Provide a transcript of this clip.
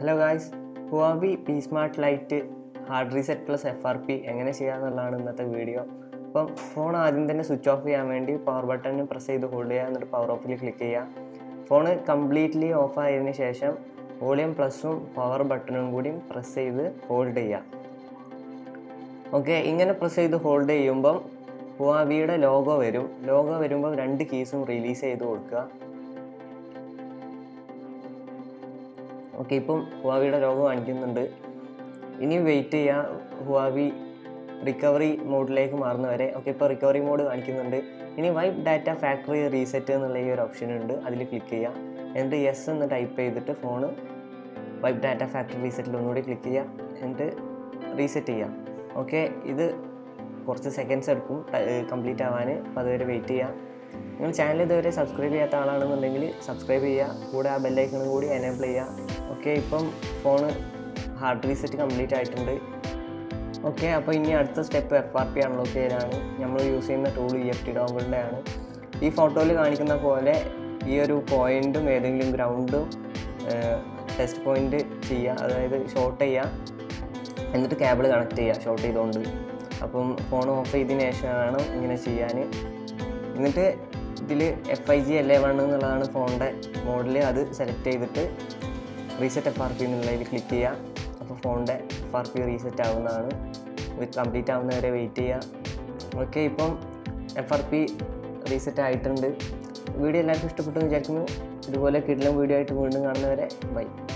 hello guys Huawei P smart lite hard reset plus F R P എങ്ങനെ ചെയ്യാന്നുള്ളതാണ് ഇന്നത്തെ video അപ്പം phone ആദ്യം തന്നെ സ്വിച്ച് ഓഫ് ചെയ്യാൻ വേണ്ടി പവർ ബട്ടൺ പ്രസ് ചെയ്ത് ഹോൾഡ് ചെയ്യുക എന്നിട്ട് പവർ ഓഫിൽ ക്ലിക്ക് ചെയ്യുക ഫോൺ കംപ്ലീറ്റ്ലി ഓഫ് ആയതിനു ശേഷം വോളിയം പ്ലസും പവർ ബട്ടണും കൂടി പ്രസ് ചെയ്ത് ഹോൾഡ് ചെയ്യുക ഓക്കെ ഇങ്ങനെ പ്രസ് ചെയ്ത് ഹോൾഡ് ചെയ്യുമ്പം ഹുവാവിയുടെ ലോഗോ വരും ലോഗോ വരുമ്പോൾ രണ്ട് കീസും റിലീസ് ചെയ്ത് കൊടുക്കുക ഓക്കെ ഇപ്പം ഹുവാവിയുടെ ലോഗോ കാണിക്കുന്നുണ്ട് ഇനി വെയിറ്റ് ചെയ്യുക ഹുവാവി റിക്കവറി മോഡിലേക്ക് മാറുന്നവരെ ഓക്കെ ഇപ്പോൾ റിക്കവറി മോഡ് കാണിക്കുന്നുണ്ട് ഇനി വൈപ്പ് ഡാറ്റ ഫാക്ടറി റീസെറ്റ് എന്നുള്ള ഈ ഒരു ഓപ്ഷൻ ഉണ്ട് അതിൽ ക്ലിക്ക് ചെയ്യുക എന്നിട്ട് യെസ് എന്ന് ടൈപ്പ് ചെയ്തിട്ട് ഫോണ് വൈപ്പ് ഡാറ്റ ഫാക്ടറി റീസെറ്റിൽ ഒന്നുകൂടി ക്ലിക്ക് ചെയ്യുക എന്നിട്ട് റീസെറ്റ് ചെയ്യുക ഓക്കെ ഇത് കുറച്ച് സെക്കൻഡ്സ് എടുക്കും കംപ്ലീറ്റ് ആവാൻ അപ്പോൾ അതുവരെ വെയിറ്റ് ചെയ്യുക നിങ്ങൾ ചാനൽ ഇതുവരെ സബ്സ്ക്രൈബ് ചെയ്യാത്ത ആളാണെന്നുണ്ടെങ്കിൽ സബ്സ്ക്രൈബ് ചെയ്യുക കൂടെ ആ ബെല്ലൈക്കണും കൂടി എനേബിൾ ചെയ്യുക ഓക്കെ ഇപ്പം ഫോണ് ഹാർഡ് റീസെറ്റ് കംപ്ലീറ്റ് ആയിട്ടുണ്ട് ഓക്കെ അപ്പോൾ ഇനി അടുത്ത step F R P unlock ചെയ്യലാണ് നമ്മൾ യൂസ് ചെയ്യുന്ന ടൂൾ ഇ എഫ് ടി ഡോങ്കിളുടെ ആണ് ഈ ഫോട്ടോയിൽ കാണിക്കുന്ന പോലെ ഈ ഒരു പോയിൻറ്റും ഏതെങ്കിലും ഗ്രൗണ്ടും ടെസ്റ്റ് പോയിൻ്റ് ചെയ്യുക അതായത് ഷോർട്ട് ചെയ്യുക എന്നിട്ട് കേബിൾ കണക്ട് ചെയ്യുക ഷോർട്ട് ചെയ്തുകൊണ്ട് അപ്പം ഫോൺ ഓഫ് ചെയ്തതിന് ശേഷമാണ് ഇങ്ങനെ ചെയ്യാൻ എന്നിട്ട് ഇതിൽ F I G L A one എന്നുള്ളതാണ് ഫോണിൻ്റെ മോഡൽ അത് സെലക്ട് ചെയ്തിട്ട് റീസെറ്റ് എഫ് ആർ പി എന്നുള്ളതിൽ ക്ലിക്ക് ചെയ്യുക അപ്പോൾ ഫോണിൻ്റെ എഫ് ആർ പി റീസെറ്റ് ആവുന്നതാണ് ഇത് കംപ്ലീറ്റ് ആവുന്നവരെ വെയിറ്റ് ചെയ്യുക ഓക്കെ ഇപ്പം എഫ് ആർ പി റീസെറ്റ് ആയിട്ടുണ്ട് വീഡിയോ എല്ലാവർക്കും ഇഷ്ടപ്പെട്ടു എന്ന് വിചാരിക്കുന്നു ഇതുപോലെ കിടലം വീഡിയോ ആയിട്ട് വീണ്ടും കാണുന്നവരെ ബൈ